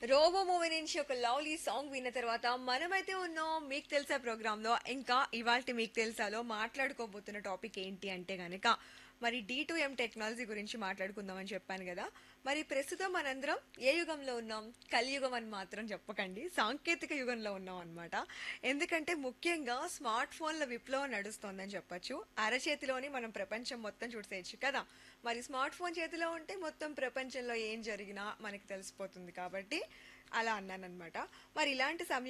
robo movie నుంచి ఒక lovely song విన్న తర్వాత మనమైతే ఉన్నాం మీకు తెలుసా ప్రోగ్రామ్ లో ఇంకా ఇవాళ మీకు తెలుసాలో మాట్లాడుకోబోతున్న టాపిక్ ఏంటి అంటే గనక మరి డి టు ఎం టెక్నాలజీ గురించి మాట్లాడుకుందామని చెప్పాను కదా మరి ప్రస్తుతం మనందరం ఏ యుగంలో ఉన్నాం కలియుగం అని మాత్రం చెప్పకండి సాంకేతిక యుగంలో ఉన్నాం అనమాట ఎందుకంటే ముఖ్యంగా స్మార్ట్ ఫోన్ల విప్లవం నడుస్తోందని చెప్పొచ్చు అరచేతిలోని మనం ప్రపంచం మొత్తం చూసేయచ్చు కదా మరి స్మార్ట్ ఫోన్ చేతిలో ఉంటే మొత్తం ప్రపంచంలో ఏం జరిగినా మనకి తెలిసిపోతుంది కాబట్టి అలా అన్నానన్నమాట మరి ఇలాంటి సమయం